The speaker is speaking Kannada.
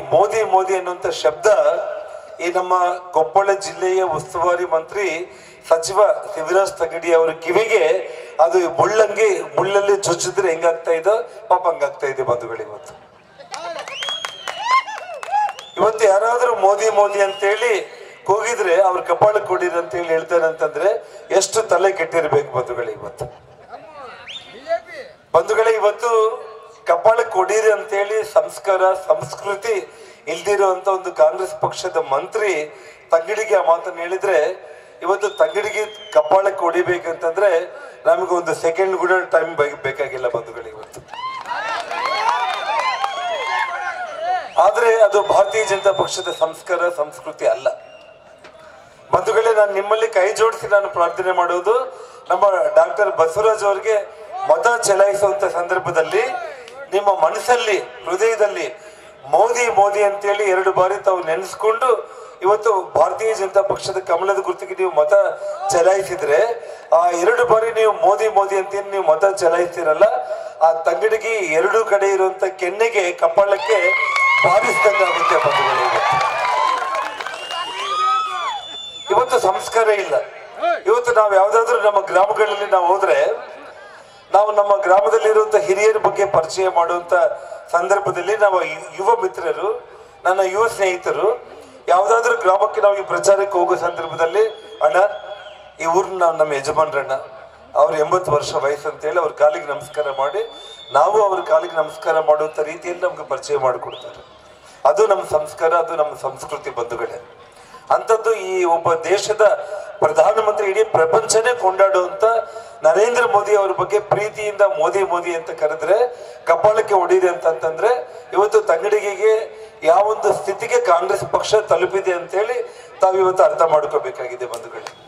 ಮೋದಿ ಮೋದಿ ಅನ್ನುವಂಥ ಶಬ್ದ ಈ ನಮ್ಮ ಕೊಪ್ಪಳ ಜಿಲ್ಲೆಯ ಉಸ್ತುವಾರಿ ಮಂತ್ರಿ ಸಚಿವ ಶಿವರಾಜ್ ತಗಡಿ ಅವರ ಕಿವಿಗೆ ಅದು ಮುಳ್ಳಂಗಿ ಮುಳ್ಳಲ್ಲಿ ಚುಚ್ಚಿದ್ರೆ ಹೆಂಗಾಗ್ತಾ ಇದೋ ಪಾಪ ಹಂಗಾಗ್ತಾ ಇದೆ ಬಂಧುಗಳು ಇವತ್ತು ಇವತ್ತು ಯಾರಾದ್ರೂ ಮೋದಿ ಮೋದಿ ಅಂತೇಳಿ ಕೂಗಿದ್ರೆ ಅವ್ರ ಕಪಾಳ ಕೊಡಿರಿ ಅಂತ ಹೇಳಿ ಹೇಳ್ತಾರೆ ಅಂತಂದ್ರೆ ಎಷ್ಟು ತಲೆ ಕೆಟ್ಟಿರ್ಬೇಕು ಬಂಧುಗಳೇ ಇವತ್ತು ಬಂಧುಗಳೇ ಇವತ್ತು ಕಪಾಳ ಕೊಡಿರಿ ಅಂತೇಳಿ ಸಂಸ್ಕಾರ ಸಂಸ್ಕೃತಿ ಇಲ್ದಿರುವಂತ ಒಂದು ಕಾಂಗ್ರೆಸ್ ಪಕ್ಷದ ಮಂತ್ರಿ ತಂಗಡಿಗೆ ಆ ಮಾತನ್ನು ಹೇಳಿದ್ರೆ ಇವತ್ತು ತಂಗಡಿಗೆ ಕಪಾಳ ಕೊಡಿಬೇಕಂತಂದ್ರೆ ನಮಗೆ ಒಂದು ಸೆಕೆಂಡ್ ಕೂಡ ಟೈಮ್ ಬೇಕಾಗಿಲ್ಲ ಬಂಧುಗಳೇ ಇವತ್ತು ಆದ್ರೆ ಅದು ಭಾರತೀಯ ಜನತಾ ಪಕ್ಷದ ಸಂಸ್ಕಾರ ಸಂಸ್ಕೃತಿ ಅಲ್ಲ ಬಂಧುಗಳೇ ನಾನು ನಿಮ್ಮಲ್ಲಿ ಕೈ ಜೋಡಿಸಿ ನಾನು ಪ್ರಾರ್ಥನೆ ಮಾಡುವುದು ನಮ್ಮ ಡಾಕ್ಟರ್ ಬಸವರಾಜ್ ಅವರಿಗೆ ಮತ ಚಲಾಯಿಸುವಂತ ಸಂದರ್ಭದಲ್ಲಿ ನಿಮ್ಮ ಮನಸ್ಸಲ್ಲಿ ಹೃದಯದಲ್ಲಿ ಮೋದಿ ಮೋದಿ ಅಂತೇಳಿ ಎರಡು ಬಾರಿ ತಾವು ನೆನೆಸ್ಕೊಂಡು ಇವತ್ತು ಭಾರತೀಯ ಜನತಾ ಪಕ್ಷದ ಕಮಲದ ಗುರುತಿಗೆ ನೀವು ಮತ ಚಲಾಯಿಸಿದ್ರೆ ಆ ಎರಡು ಬಾರಿ ನೀವು ಮೋದಿ ಮೋದಿ ಅಂತ ಏನ್ ನೀವು ಮತ ಚಲಾಯಿಸ್ತೀರಲ್ಲ ಆ ತಂಗಡಿಗೆ ಎರಡು ಕಡೆ ಇರುವಂತ ಕೆನ್ನೆಗೆ ಕಪಾಳಕ್ಕೆ ಬಾರಿಸಿದಂಗಾಗುತ್ತೆ ಬಂಧುಗಳೇ ಇವತ್ತು ಇವತ್ತು ಸಂಸ್ಕಾರ ಇಲ್ಲ ಇವತ್ತು ನಾವು ಯಾವ್ದಾದ್ರು ನಮ್ಮ ಗ್ರಾಮಗಳಲ್ಲಿ ನಾವು ಹೋದ್ರೆ ನಾವು ನಮ್ಮ ಗ್ರಾಮದಲ್ಲಿರುವಂತ ಹಿರಿಯರ ಬಗ್ಗೆ ಪರಿಚಯ ಮಾಡುವಂತ ಸಂದರ್ಭದಲ್ಲಿ ನಾವು ಯು- ಯುವ ಮಿತ್ರರು ನನ್ನ ಯುವ ಸ್ನೇಹಿತರು ಯಾವ್ದಾದ್ರು ಗ್ರಾಮಕ್ಕೆ ನಾವು ಈ ಪ್ರಚಾರಕ್ಕೆ ಹೋಗೋ ಸಂದರ್ಭದಲ್ಲಿ ಅಣ್ಣ ಈ ಊರಿನ ನಾವು ನಮ್ಮ ಯಜಮಾನ್ರಣ್ಣ ಅವ್ರ ಎಂಬತ್ತು ವರ್ಷ ವಯಸ್ಸು ಅಂತೇಳಿ ಅವ್ರ ಕಾಲಿಗೆ ನಮಸ್ಕಾರ ಮಾಡಿ ನಾವು ಅವ್ರ ಕಾಲಿಗೆ ನಮಸ್ಕಾರ ಮಾಡುವಂತ ರೀತಿಯಲ್ಲಿ ನಮ್ಗೆ ಪರಿಚಯ ಮಾಡಿಕೊಡ್ತಾರೆ ಅದು ನಮ್ಮ ಸಂಸ್ಕಾರ ಅದು ನಮ್ಮ ಸಂಸ್ಕೃತಿ ಬಂಧುಗಳೇ ಅಂಥದ್ದು ಈ ಒಬ್ಬ ದೇಶದ ಪ್ರಧಾನಮಂತ್ರಿ ಇಡೀ ಪ್ರಪಂಚನೇ ಕೊಂಡಾಡುವಂತ ನರೇಂದ್ರ ಮೋದಿ ಅವ್ರ ಬಗ್ಗೆ ಪ್ರೀತಿಯಿಂದ ಮೋದಿ ಮೋದಿ ಅಂತ ಕರೆದ್ರೆ ಕಪಾಳಕ್ಕೆ ಹೊಡಿದೆ ಅಂತಂತಂದ್ರೆ ಇವತ್ತು ತಂಗಡಿಗೆಗೆ ಯಾವೊಂದು ಸ್ಥಿತಿಗೆ ಕಾಂಗ್ರೆಸ್ ಪಕ್ಷ ತಲುಪಿದೆ ಅಂತೇಳಿ ತಾವು ಇವತ್ತು ಅರ್ಥ ಮಾಡ್ಕೋಬೇಕಾಗಿದೆ ಬಂಧುಗಳೇ